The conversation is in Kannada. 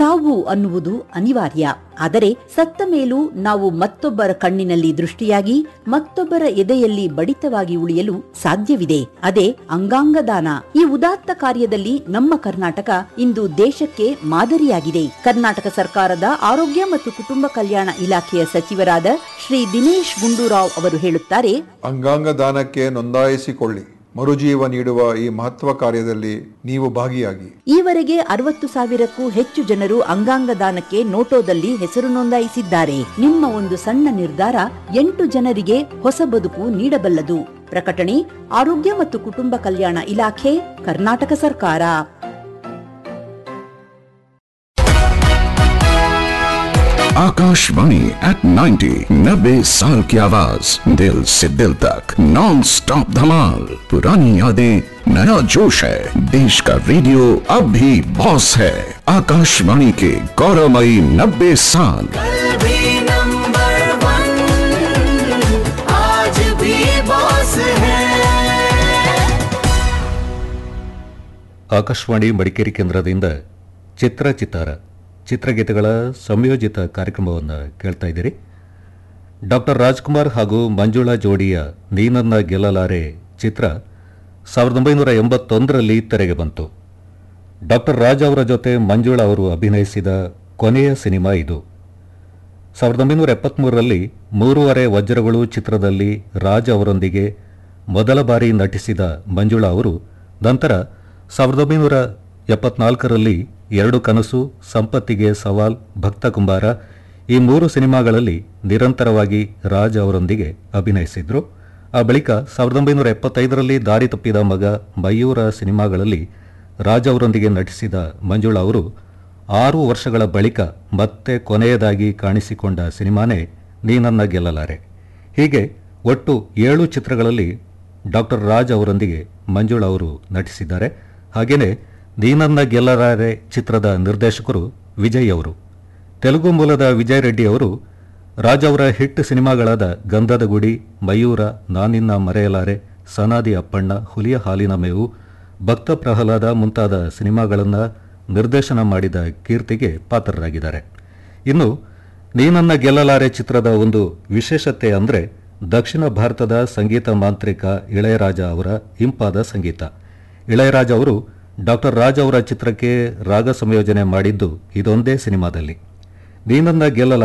ಸಾವು ಅನ್ನುವುದು ಅನಿವಾರ್ಯ ಆದರೆ ಸತ್ತ ಮೇಲೂ ನಾವು ಮತ್ತೊಬ್ಬರ ಕಣ್ಣಿನಲ್ಲಿ ದೃಷ್ಟಿಯಾಗಿ ಮತ್ತೊಬ್ಬರ ಎದೆಯಲ್ಲಿ ಬಡಿತವಾಗಿ ಉಳಿಯಲು ಸಾಧ್ಯವಿದೆ ಅದೇ ಅಂಗಾಂಗ ದಾನ ಈ ಉದಾತ್ತ ಕಾರ್ಯದಲ್ಲಿ ನಮ್ಮ ಕರ್ನಾಟಕ ಇಂದು ದೇಶಕ್ಕೆ ಮಾದರಿಯಾಗಿದೆ ಕರ್ನಾಟಕ ಸರ್ಕಾರದ ಆರೋಗ್ಯ ಮತ್ತು ಕುಟುಂಬ ಕಲ್ಯಾಣ ಇಲಾಖೆಯ ಸಚಿವರಾದ ಶ್ರೀ ದಿನೇಶ್ ಗುಂಡೂರಾವ್ ಅವರು ಹೇಳುತ್ತಾರೆ ಅಂಗಾಂಗ ದಾನಕ್ಕೆ ನೋಂದಾಯಿಸಿಕೊಳ್ಳಿ ಮರುಜೀವ ನೀಡುವ ಈ ಮಹತ್ವ ಕಾರ್ಯದಲ್ಲಿ ನೀವು ಭಾಗಿಯಾಗಿ ಈವರೆಗೆ ಅರವತ್ತು ಸಾವಿರಕ್ಕೂ ಹೆಚ್ಚು ಜನರು ಅಂಗಾಂಗ ದಾನಕ್ಕೆ ನೋಟೋದಲ್ಲಿ ಹೆಸರು ನೋಂದಾಯಿಸಿದ್ದಾರೆ ನಿಮ್ಮ ಒಂದು ಸಣ್ಣ ನಿರ್ಧಾರ ಎಂಟು ಜನರಿಗೆ ಹೊಸ ಬದುಕು ನೀಡಬಲ್ಲದು ಪ್ರಕಟಣೆ ಆರೋಗ್ಯ ಮತ್ತು ಕುಟುಂಬ ಕಲ್ಯಾಣ ಇಲಾಖೆ ಕರ್ನಾಟಕ ಸರ್ಕಾರ आकाशवाणी एट 90 नब्बे साल की आवाज दिल से दिल तक नॉन स्टॉप धमाल पुरानी यादें नया जोश है देश का रेडियो अब भी बॉस है आकाशवाणी के गौरवमयी नब्बे साल कल भी नंबर वन आज भी बॉस है ಆಕಾಶವಾಣಿ ಮಡಿಕೇರಿ ಕೇಂದ್ರದಿಂದ ಚಿತ್ರ ಚಿತ್ತಾರ ಚಿತ್ರಗೀತೆಗಳ ಸಂಯೋಜಿತ ಕಾರ್ಯಕ್ರಮವನ್ನು ಕೇಳ್ತಾ ಇದ್ದೀರಿ ಡಾಕ್ಟರ್ ರಾಜ್ಕುಮಾರ್ ಹಾಗೂ ಮಂಜುಳಾ ಜೋಡಿಯ ನೀನನ್ನ ಗೆಲ್ಲಲಾರೆ ಚಿತ್ರ ಸಾವಿರದ ಒಂಬೈನೂರ ಎಂಬತ್ತೊಂದರಲ್ಲಿ ತೆರೆಗೆ ಬಂತು ಡಾಕ್ಟರ್ ರಾಜ್ ಅವರ ಜೊತೆ ಮಂಜುಳಾ ಅವರು ಅಭಿನಯಿಸಿದ ಕೊನೆಯ ಸಿನಿಮಾ ಇದು ಸಾವಿರದ ಒಂಬೈನೂರ ಎಪ್ಪತ್ಮೂರರಲ್ಲಿ ಮೂರುವರೆ ವಜ್ರಗಳು ಚಿತ್ರದಲ್ಲಿ ರಾಜ್ ಅವರೊಂದಿಗೆ ಮೊದಲ ಬಾರಿ ನಟಿಸಿದ ಮಂಜುಳಾ ಅವರು ನಂತರ ಸಾವಿರದ ಒಂಬೈನೂರ ಎಪ್ಪತ್ನಾಲ್ಕರಲ್ಲಿ ಎರಡು ಕನಸು ಸಂಪತ್ತಿಗೆ ಸವಾಲ್ ಭಕ್ತ ಕುಂಬಾರ ಈ ಮೂರು ಸಿನಿಮಾಗಳಲ್ಲಿ ನಿರಂತರವಾಗಿ ರಾಜ್ ಅವರೊಂದಿಗೆ ಅಭಿನಯಿಸಿದ್ರು ಆ ಬಳಿಕ ಸಾವಿರದ ಒಂಬೈನೂರ ಎಪ್ಪತ್ತೈದರಲ್ಲಿ ದಾರಿ ತಪ್ಪಿದ ಮಗ ಮಯೂರ ಸಿನಿಮಾಗಳಲ್ಲಿ ರಾಜ್ ಅವರೊಂದಿಗೆ ನಟಿಸಿದ ಮಂಜುಳಾ ಅವರು ಆರು ವರ್ಷಗಳ ಬಳಿಕ ಮತ್ತೆ ಕೊನೆಯದಾಗಿ ಕಾಣಿಸಿಕೊಂಡ ಸಿನಿಮಾನೇ ನೀನನ್ನ ಗೆಲ್ಲಲಾರೆ ಹೀಗೆ ಒಟ್ಟು ಏಳು ಚಿತ್ರಗಳಲ್ಲಿ ಡಾಕ್ಟರ್ ರಾಜ್ ಅವರೊಂದಿಗೆ ಮಂಜುಳಾ ಅವರು ನಟಿಸಿದ್ದಾರೆ ಹಾಗೆಯೇ ನೀನನ್ನ ಗೆಲ್ಲಲಾರೆ ಚಿತ್ರದ ನಿರ್ದೇಶಕರು ವಿಜಯ್ ಅವರು ತೆಲುಗು ಮೂಲದ ವಿಜಯ್ ರೆಡ್ಡಿ ಅವರು ರಾಜ್ ಅವರ ಹಿಟ್ ಸಿನಿಮಾಗಳಾದ ಗಂಧದ ಗುಡಿ ಮಯೂರ ನಾನಿನ್ನ ಮರೆಯಲಾರೆ ಸನಾದಿ ಅಪ್ಪಣ್ಣ ಹುಲಿಯ ಹಾಲಿನ ಮೇವು ಭಕ್ತ ಪ್ರಹ್ಲಾದ ಮುಂತಾದ ಸಿನಿಮಾಗಳನ್ನು ನಿರ್ದೇಶನ ಮಾಡಿದ ಕೀರ್ತಿಗೆ ಪಾತ್ರರಾಗಿದ್ದಾರೆ ಇನ್ನು ನೀನನ್ನ ಗೆಲ್ಲಲಾರೆ ಚಿತ್ರದ ಒಂದು ವಿಶೇಷತೆ ಅಂದರೆ ದಕ್ಷಿಣ ಭಾರತದ ಸಂಗೀತ ಮಾಂತ್ರಿಕ ಇಳೆಯರಾಜ ಅವರ ಇಂಪಾದ ಸಂಗೀತ ಇಳೆಯರಾಜ ಅವರು ಡಾಕ್ಟರ್ ರಾಜ್ ಅವರ ಚಿತ್ರಕ್ಕೆ ರಾಗ ಸಂಯೋಜನೆ ಮಾಡಿದ್ದು ಇದೊಂದೇ ಸಿನಿಮಾದಲ್ಲಿ ನೀನನ್ನ ಗೆಲ್ಲಲಾರೆ